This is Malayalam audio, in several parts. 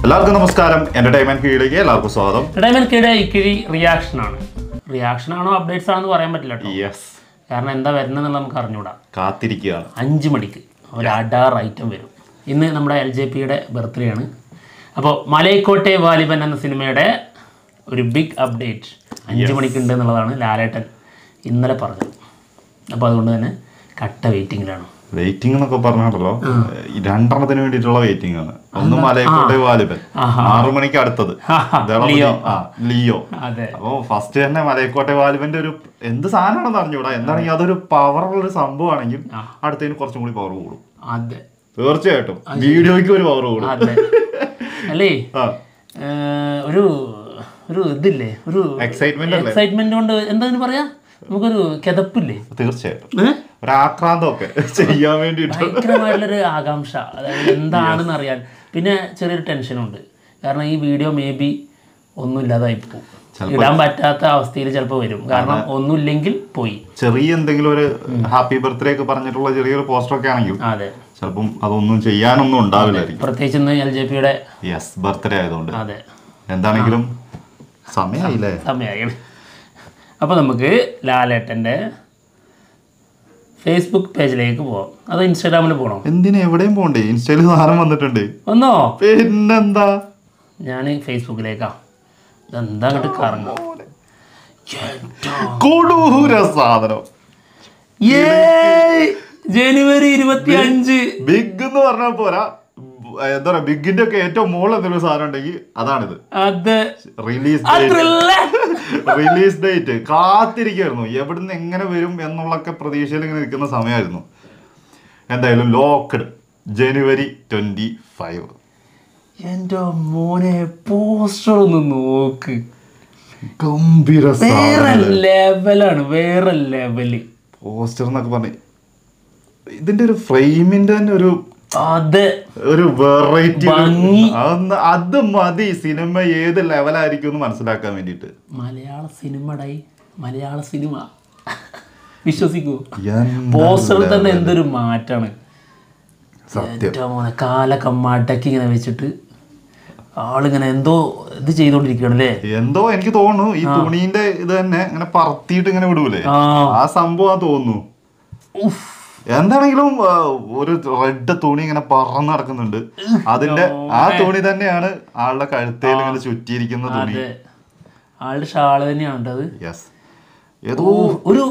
എല്ലാവർക്കും നമസ്കാരം എന്റർടൈൻമെന്റ് കീഴിലേക്ക് എല്ലാവർക്കും സ്വാഗതം ഇടമേൽക്കിടെ ഇക്കിഴി റിയാക്ഷൻ ആണ് റിയാക്ഷൻ ആണോ അപ്ഡേറ്റ്സ് ആണെന്ന് പറയാൻ പറ്റില്ല കേട്ടോ യെസ് കാരണം എന്താ വരുന്നതെന്ന് നമുക്ക് അറിഞ്ഞൂടാ കാത്തിരിക്കുകയാണ് അഞ്ച് മണിക്ക് ഒരു അഡാർ ഐറ്റം വരും ഇന്ന് നമ്മുടെ എൽ ജെ പിയുടെ ബർത്ത്ഡേ ആണ് അപ്പോൾ മലയക്കോട്ടെ വാലിബൻ എന്ന സിനിമയുടെ ഒരു ബിഗ് അപ്ഡേറ്റ് അഞ്ച് മണിക്കുണ്ട് എന്നുള്ളതാണ് ലാലേട്ടൻ ഇന്നലെ പറഞ്ഞത് അപ്പോൾ അതുകൊണ്ട് തന്നെ കട്ട വെയിറ്റിങ്ങിലാണ് വെയിറ്റിംഗ് എന്നൊക്കെ പറഞ്ഞാണല്ലോ ഈ രണ്ടെണ്ണത്തിന് വേണ്ടിയിട്ടുള്ള വെയിറ്റിംഗ് ആണ് ഒന്ന് മലയക്കോട്ടെ വാലിബൻ ആറു മണിക്ക് അടുത്തത് ദളപതി, ലിയോ. ആ, ലിയോ അതെ അപ്പൊ ഫസ്റ്റ് തന്നെ മലയക്കോട്ടെ വാലിബന്റെ ഒരു എന്ത് സാധനമാണെന്ന് അറിഞ്ഞൂടാ എന്താണെങ്കിൽ അതൊരു പവറുള്ള ഒരു സംഭവമാണെങ്കിൽ അടുത്തതിന് കുറച്ചും കൂടി പവർ കൂടും അതെ തീർച്ചയായിട്ടും വീഡിയോയ്ക്ക് ഒരു പവർ കൂടും അതെ അല്ലേ ആ ഏഹ്, ഒരു ഒരു ഇതില്ലേ ഒരു എക്സൈറ്റ്മെന്റ് അല്ലേ എക്സൈറ്റ്മെന്റ് കൊണ്ട് എന്താ ഇതിന് പറയാ നമുക്കൊരു കിതപ്പില്ലേ തീർച്ചയായിട്ടും ഏഹ്? ഒരു ആക്രാന്തമൊക്കെ ചെയ്യാൻ വേണ്ടിയിട്ട് ഭയങ്കരമായിട്ടുള്ളൊരു ആകാംക്ഷ അതായത് എന്താണെന്ന് അറിയാൻ പിന്നെ ചെറിയൊരു ടെൻഷനുണ്ട് കാരണം ഈ വീഡിയോ മേ ബി ഒന്നും ഇല്ലാതായി പോകും ഇടാൻ പറ്റാത്ത അവസ്ഥയിൽ ചിലപ്പോൾ വരും കാരണം ഒന്നുമില്ലെങ്കിൽ പോയി ചെറിയ എന്തെങ്കിലും ഒരു ഹാപ്പി ബർത്ത്ഡേ ഒക്കെ പറഞ്ഞിട്ടുള്ള ചെറിയൊരു പോസ്റ്റർ ഒക്കെ ആണെങ്കിൽ അതെ ചിലപ്പം അതൊന്നും ചെയ്യാനൊന്നും ഉണ്ടാവില്ലായിരിക്കും പ്രത്യേകിച്ച് ഇന്ന് എൽ ജെ പിയുടെ യെസ് ബർത്ത്ഡേ ആയതുകൊണ്ട് അതെ എന്താണെങ്കിലും സമയമായില്ലേ സമയമായി അപ്പോൾ നമുക്ക് ലാലേട്ടൻ്റെ ഫേസ്ബുക്ക് പേജിലേക്ക് പോവാം അത് ഇൻസ്റ്റാഗ്രാമിൽ പോകണോ എന്തിനാ എവിടെയും പോണ്ടേ ഇൻസ്റ്റയിൽ സാധനം വന്നിട്ടുണ്ട് ഒന്നോ പിന്നെന്താ ഞാൻ ഫേസ്ബുക്കിലേക്കാ ഇതെന്താ അങ്ങോട്ട് കറങ്ങും കൊടൂര സാധനം ജനുവരി ഇരുപത്തി അഞ്ച് ബിഗ് എന്ന് പറഞ്ഞാൽ പോരാ എന്താ പറയാ ബിഗിന്റെ ഒക്കെ ഏറ്റവും മുകളിൽ എന്തെങ്കിലും സാധനം ഉണ്ടെങ്കിൽ അതാണിത് അത് റിലീസ് അതല്ല. റിലീസ് ഡേറ്റ് കാത്തിരിക്കായിരുന്നു എവിടുന്ന് എങ്ങനെ വരും എന്നുള്ളൊക്കെ പ്രതീക്ഷയിൽ ഇങ്ങനെ നിൽക്കുന്ന സമയമായിരുന്നു എന്തായാലും ലോക്ക്ഡ് ജനുവരി ട്വന്റി ഫൈവ് എന്റെ മോനെ പോസ്റ്റർ ഒന്ന് നോക്ക് ഗംഭീര വേറെ ലെവലാണ് വേറെ ലെവല് പോസ്റ്റർ എന്നൊക്കെ പറഞ്ഞു ഇതിന്റെ ഒരു ഫ്രെയിമിന്റെ തന്നെ ഒരു അത് ഒരു വെറൈറ്റി ഭംഗി. അത് മതി സിനിമ ഏത് ലെവലായിരിക്കും എന്ന് മനസ്സിലാക്കാൻ വേണ്ടിയിട്ട് മലയാള സിനിമടായി മലയാള സിനിമ വിശ്വസിക്കൂ എന്താ പോസ്റ്ററിൽ തന്നെ എന്തൊരു മാറ്റാണ് സത്യം ഏറ്റവും മോനെ കാലൊക്കെ മടക്കി ഇങ്ങനെ വെച്ചിട്ട് ആളിങ്ങനെ എന്തോ ഇത് ചെയ്തോണ്ടിരിക്കുകയാണ് അല്ലേ എന്തോ എനിക്ക് തോന്നുന്നു ഈ തുണീന്റെ ഇത് തന്നെ ഇങ്ങനെ പറത്തിയിട്ട് ഇങ്ങനെ വിടൂലേ ആ ആ സംഭവം തോന്നുന്നു ഉഫ്. എന്താണെങ്കിലും ആ, ഒരു റെഡ് തുണി ഇങ്ങനെ പറന്ന് നടക്കുന്നുണ്ട് അതിന്റെ ആ തുണി തന്നെയാണ് ആളുടെ കഴുത്തേൽ ഇങ്ങനെ ചുറ്റിയിരിക്കുന്ന തുണി അതെ ആളുടെ ഷാള് തന്നെയാണ് അത് യെസ് ഏതോ ഒരു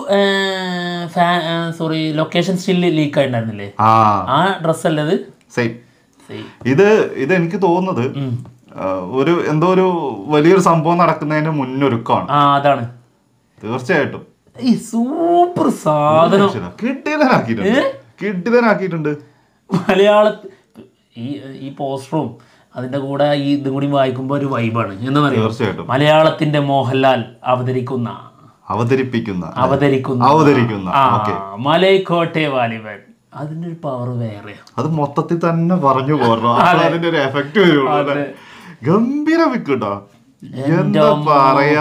സോറി ലൊക്കേഷൻ സ്റ്റില് ലീക്ക് ആയിട്ടുണ്ടായിരുന്നില്ലേ ആ ആ ഡ്രസ് അല്ലത് സെയിം ഇത് ഇത് എനിക്ക് തോന്നുന്നത് ആ, ഒരു എന്തോ ഒരു വലിയൊരു സംഭവം നടക്കുന്നതിന് മുന്നൊരുക്കമാണ് ആ അതാണ് തീർച്ചയായിട്ടും ഈ സൂപ്പർ സാധനം കിട്ടിയതനാക്കിയിട്ടുണ്ട് കിട്ടിയതനാക്കിയിട്ടുണ്ട് മലയാള ഈ ഈ പോസ്റ്ററും അതിന്റെ കൂടെ ഈ ഇതും കൂടി വായിക്കുമ്പോൾ ഒരു വൈബാണ് എന്താ പറയുക തീർച്ചയായിട്ടും മലയാളത്തിന്റെ മോഹൻലാൽ അവതരിക്കുന്ന അവതരിപ്പിക്കുന്ന അവതരിക്കുന്ന അവതരിക്കുന്ന ആ ഓക്കെ മലൈക്കോട്ടെ വാലിബൻ അതിന്റെ ഒരു പവർ വേറെയാ അത് മൊത്തത്തിൽ തന്നെ പറഞ്ഞു പോരണം അപ്പോൾ അതിന്റെ ഒരു എഫക്റ്റ് വരുള്ളൂ അല്ലേ ഗംഭീര വിക്കട്ടോ എന്താ പറയാ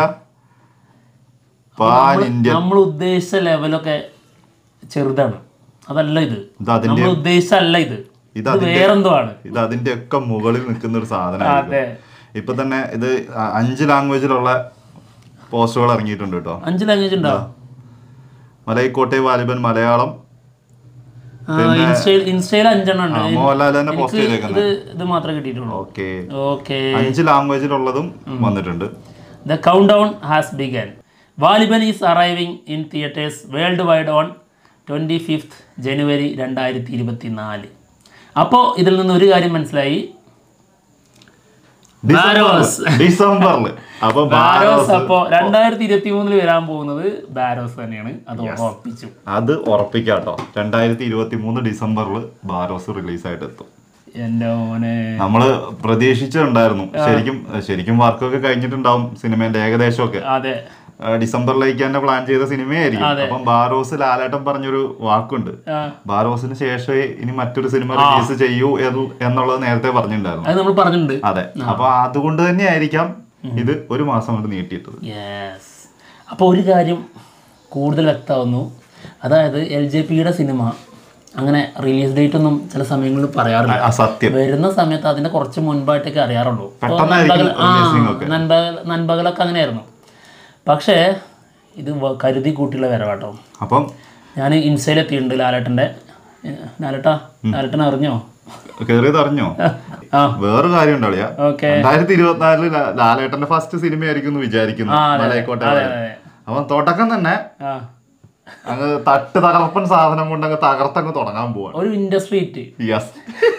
പാൻ ഇന്ത്യൻ നമ്മൾ ഉദ്ദേശിച്ച ലെവലൊക്കെ ചെറുതാണ് അതല്ല ഇത് ഇത് അതിന്റെ നമ്മൾ ഉദ്ദേശിച്ചല്ല ഇത് ഇത് ഇത് വേറെന്തോ ആണ് ഇത് അതിന്റെ ഒക്കെ മുകളിൽ നിൽക്കുന്ന ഒരു സാധനമായിരിക്കും അതെ ഇപ്പൊ തന്നെ ഇത് അ- അഞ്ച് ലാംഗ്വേജിലുള്ള പോസ്റ്ററുകൾ ഇറങ്ങിയിട്ടുണ്ട് കേട്ടോ അഞ്ച് ലാംഗ്വേജ് ഉണ്ടോ മലൈക്കോട്ടെ വാലിബൻ മലയാളം ഇൻസ്റ്റയിൽ ഇൻസ്റ്റയിൽ അഞ്ചെണ്ണം ഉണ്ട് ആ, മോഹൻലാൽ തന്നെ പോസ്റ്റ് എനിക്ക് ചെയ്തേക്കുന്നത് ഇത് ഇത് മാത്രമേ കിട്ടിയിട്ടുള്ളൂ ഓക്കെ ഓക്കെ അഞ്ച് ലാംഗ്വേജിലുള്ളതും വന്നിട്ടുണ്ട് the count down has begun Vaaliban is arriving in theatres worldwide on twenty fifth January രണ്ടായിരത്തി ഇരുപത്തി നാല് അപ്പോൾ ഇതിൽ നിന്ന് ഒരു കാര്യം മനസ്സിലായി ബാരോസ്. ഡിസംബറിൽ അപ്പൊ ബാരോസ് ബാരോസ് അപ്പോൾ രണ്ടായിരത്തി ഇരുപത്തി മൂന്നിൽ വരാൻ പോകുന്നത് ബാരോസ് തന്നെയാണ് അത് ഉറപ്പിച്ചു അത് ഉറപ്പിക്കാട്ടോ രണ്ടായിരത്തി ഇരുപത്തി മൂന്ന് ഡിസംബറിൽ ബാരോസ് റിലീസായിട്ട് എത്തും എൻ്റെ മോനെ നമ്മള് പ്രതീക്ഷിച്ചിട്ടുണ്ടായിരുന്നു ശരിക്കും ശരിക്കും വർക്കൊക്കെ കഴിഞ്ഞിട്ടുണ്ടാവും സിനിമേന്റെ ഏകദേശമൊക്കെ അതെ ആ, ഡിസംബറിലേക്ക് തന്നെ പ്ലാൻ ചെയ്ത സിനിമയായിരിക്കും അപ്പം ബാരോസ് ലാലേട്ടൻ പറഞ്ഞൊരു വാക്കുണ്ട് ആ, ബാരോസിന് ശേഷമേ ഇനി മറ്റൊരു സിനിമ റിലീസ് ചെയ്യൂ എന്ന്- എന്നുള്ളത് നേരത്തെ പറഞ്ഞിട്ടുണ്ടായിരുന്നു അത് നമ്മൾ പറഞ്ഞിട്ടുണ്ട് അതെ അപ്പൊ അതുകൊണ്ട് തന്നെ ആയിരിക്കാം ഇത് ഒരു മാസം കൊണ്ട് നീട്ടിയിട്ടത് യെസ് അപ്പോൾ ഒരു കാര്യം കൂടുതൽ വ്യക്തമാവുന്നു അതായത് എൽ ജെ പിയുടെ സിനിമ അങ്ങനെ റിലീസ് ഡേറ്റ് ഒന്നും ചില സമയങ്ങളിൽ പറയാറില്ല ആ സത്യം വരുന്ന സമയത്ത് അതിന്റെ കുറച്ച് മുൻപായിട്ടൊക്കെ അറിയാറുള്ളൂ ഇപ്പൊ പെട്ടെന്നായിരിക്കും നൻപകൽ- ആ, releasing ഒക്കെ. നൻപകൽ നൻപകലൊക്കെ അങ്ങനെയായിരുന്നു പക്ഷേ ഇത് വ- കരുതി കൂട്ടിയുള്ള വരവാട്ടോ അപ്പം ഞാൻ ഇൻസ്റ്റയിലെത്തിയിട്ടുണ്ട് ലാലേട്ടൻ്റെ ലാലേട്ടാ ലാലേട്ടൻ അറിഞ്ഞോ കേറിയത് അറിഞ്ഞോ ആ വേറൊരു കാര്യം ഉണ്ടളിയാ ഓക്കെ രണ്ടായിരത്തി ഇരുപത്തിനാലില് ലാ- ലാലേട്ടന്റെ ഫസ്റ്റ് സിനിമയായിരിക്കും എന്ന് വിചാരിക്കുന്നു ആ, അതെ, മലയക്കോട്ടെ അതെ, വാലിബൻ. അതെ. അപ്പം തുടക്കം തന്നെ ആ അങ്ങ് തട്ട് തകർപ്പൻ സാധനം കൊണ്ട് അങ്ങ് തകർത്തങ്ങ് തുടങ്ങാൻ പോവാണ് ഒരു ഇൻഡസ്ട്രി ഹിറ്റ് യെസ്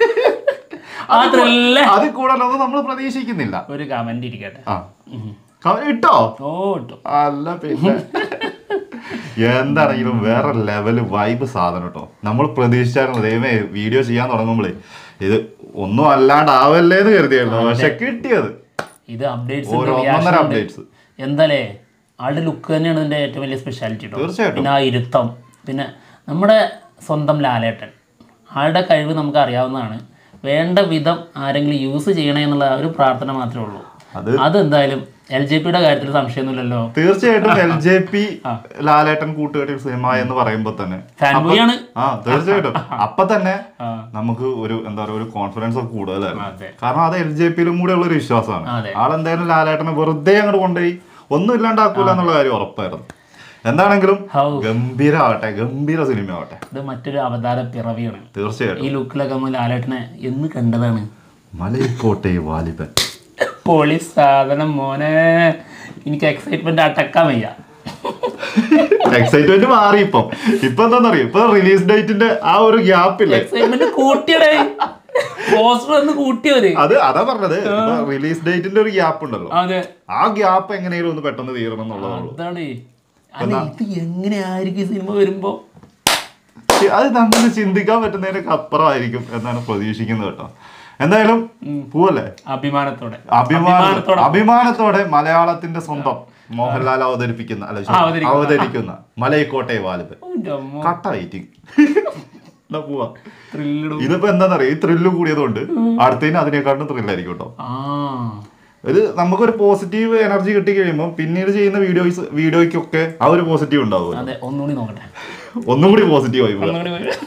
അതല്ലേ അത് കൂടുതലൊന്നും നമ്മൾ പ്രതീക്ഷിക്കുന്നില്ല ഒരു കമന്റ് ഇരിക്കട്ടെ ആ ക- ഇട്ടോ ഓ ഇട്ടു അല്ല പിന്നെ എന്താണെങ്കിലും വേറെ ലെവല് വൈബ് സാധനം കേട്ടോ നമ്മൾ പ്രതീക്ഷിച്ചായിരുന്നു ദൈവമേ വീഡിയോ ചെയ്യാൻ തുടങ്ങുമ്പോഴേ ഇത് ഒന്നും അല്ലാണ്ടാവല്ലേ എന്ന് കരുതിയായിരുന്നു പക്ഷെ കിട്ടിയത് ഇത് അപ്ഡേറ്റ്സ് ഓരോ ഒന്നൊന്നര അപ്ഡേറ്റ്സ് എന്താലേ ആളുടെ ലുക്ക് തന്നെയാണ് ഇതിന്റെ ഏറ്റവും വലിയ സ്പെഷ്യാലിറ്റി കേട്ടോ തീർച്ചയായിട്ടും പിന്നെ ആ ഇരുത്തം പിന്നെ നമ്മുടെ സ്വന്തം ലാലേട്ടൻ ആളുടെ കഴിവ് നമുക്ക് അറിയാവുന്നതാണ് വേണ്ട വിധം ആരെങ്കിലും യൂസ് ചെയ്യണേ എന്നുള്ള ആ ഒരു പ്രാർത്ഥന മാത്രമേ ഉള്ളൂ അത് അതെന്തായാലും എൽ ജെ പിയുടെ കാര്യത്തിൽ സംശയമൊന്നുമില്ലല്ലോ തീർച്ചയായിട്ടും എൽ ജെ പി ലാലേട്ടൻ കൂട്ടുകെട്ടിൽ സിനിമ എന്ന് പറയുമ്പോ തന്നെ ഫാൻ ബോയ് ആണ് ആ തീർച്ചയായിട്ടും അപ്പൊ തന്നെ ആ. നമുക്ക് ഒരു എന്താ പറയുക ഒരു കോൺഫിഡൻസ് ഒക്കെ കൂടുതലായിരുന്നു അതെ കാരണം അത് എൽ ജെ പിയിലും കൂടെ ഉള്ള ഒരു വിശ്വാസമാണ് അതെ. ആളെന്തായാലും ലാലേട്ടനെ വെറുതെ അങ്ങോട്ട് കൊണ്ടുപോയി ഒന്നും ഇല്ലാണ്ടാക്കൂല എന്നുള്ള കാര്യം ഉറപ്പായിരുന്നു എന്താണെങ്കിലും ഹൗ ഗംഭീരമാവട്ടെ ഗംഭീര സിനിമ ആവട്ടെ ഇത് മറ്റൊരു അവതാര പിറവിയാണ് തീർച്ചയായിട്ടും ഈ ലുക്കിലൊക്കെ നമ്മൾ ലാലേട്ടനെ എന്ന് കണ്ടതാണ് മലയക്കോട്ടെ വാലിബൻ പൊളി സാധനം മോനെ എനിക്ക് എക്സൈറ്റ്മെന്റ് അടക്കാൻ വയ്യ എക്സൈറ്റ്മെന്റ് മാറി ഇപ്പം ഇപ്പൊ എന്താണെന്നറിയോ ഇപ്പൊ റിലീസ് ഡേറ്റിന്റെ ആ ഒരു ഗ്യാപ്പില്ലേ എക്സൈറ്റ്മെന്റ് കൂട്ടിയടേ പോസ്റ്റർ ഒന്ന് കൂട്ടിയവര് അത് അതാ പറഞ്ഞത് റിലീസ് ഡേറ്റിന്റെ ഒരു ഗ്യാപ്പ് ഉണ്ടല്ലോ അതെ ആ ഗ്യാപ്പ് എങ്ങനെയും ഒന്ന് പെട്ടെന്ന് തീരണം എന്നുള്ളതേ ഉള്ളൂ അതാണ് അല്ല ഇത് എങ്ങനെയായിരിക്കും ഈ സിനിമ വരുമ്പോ ചി- അത് നമുക്ക് ചിന്തിക്കാൻ പറ്റുന്നതിനൊക്കെ അപ്പുറമായിരിക്കും എന്നാണ് പ്രതീക്ഷിക്കുന്നത് കേട്ടോ എന്തായാലും പോവല്ലേ അഭിമാനത്തോടെ അഭിമാന അഭിമാനത്തോടെ. അഭിമാനത്തോടെ മലയാളത്തിന്റെ സ്വന്തം മോഹൻലാൽ അവതരിപ്പിക്കുന്ന അല്ല sorry, അവതരിക്കുന്ന. അവതരിക്കുന്ന മലയക്കോട്ടെ വാലിബൻ ഉന്റെ അമ്മോ. കട്ട വെയിറ്റിംഗ് എന്നാ പോവാ Thrilled. ഇതിപ്പോ എന്താണെന്നറിയോ ഈ ത്രില്ല് കൂടിയതുകൊണ്ട് അടുത്തതിന് അതിനേക്കാളും ത്രില്ലായിരിക്കും കേട്ടോ ആ ഇത് നമുക്കൊരു പോസിറ്റീവ് എനർജി കിട്ടി കഴിയുമ്പോൾ പിന്നീട് ചെയ്യുന്ന വീഡിയോസ് വീഡിയോയ്ക്കൊക്കെ ആ ഒരു പോസിറ്റീവ് ഉണ്ടാവും അതെ ഒന്നുകൂടി നോക്കട്ടെ ഒന്നും കൂടി പോസിറ്റീവ് ആയി പോകാം ഒന്നുകൂടി വരൂ.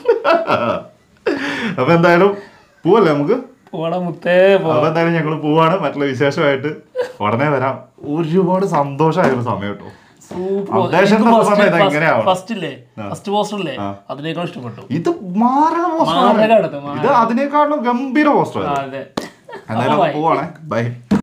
അപ്പൊ എന്തായാലും പോവല്ലേ നമുക്ക് പോടാ മുത്തേ പോ അപ്പൊ എന്തായാലും ഞങ്ങൾ പോവാണ് മറ്റുള്ള വിശേഷമായിട്ട് ഉടനെ വരാം ഒരുപാട് സന്തോഷമായിരുന്നു സമയം കേട്ടോ Updation എന്നൊക്കെ പറഞ്ഞാൽ ഇത് എങ്ങനെയാവണം? ഫസ്റ്റ് ഇല്ലേ ഫസ്റ്റ് പോസ്റ്റർ ഇല്ലേ അതിനേക്കാൾ ഇഷ്ടപ്പെട്ടു ഇത് മാരക പോസ്റ്ററാണ് മാരക അടുത്ത്, മാരക. ഇത് അതിനേക്കാളും ഗംഭീര പോസ്റ്റർ ആ, അതെ എന്തായാലും പോവാണേ ബൈ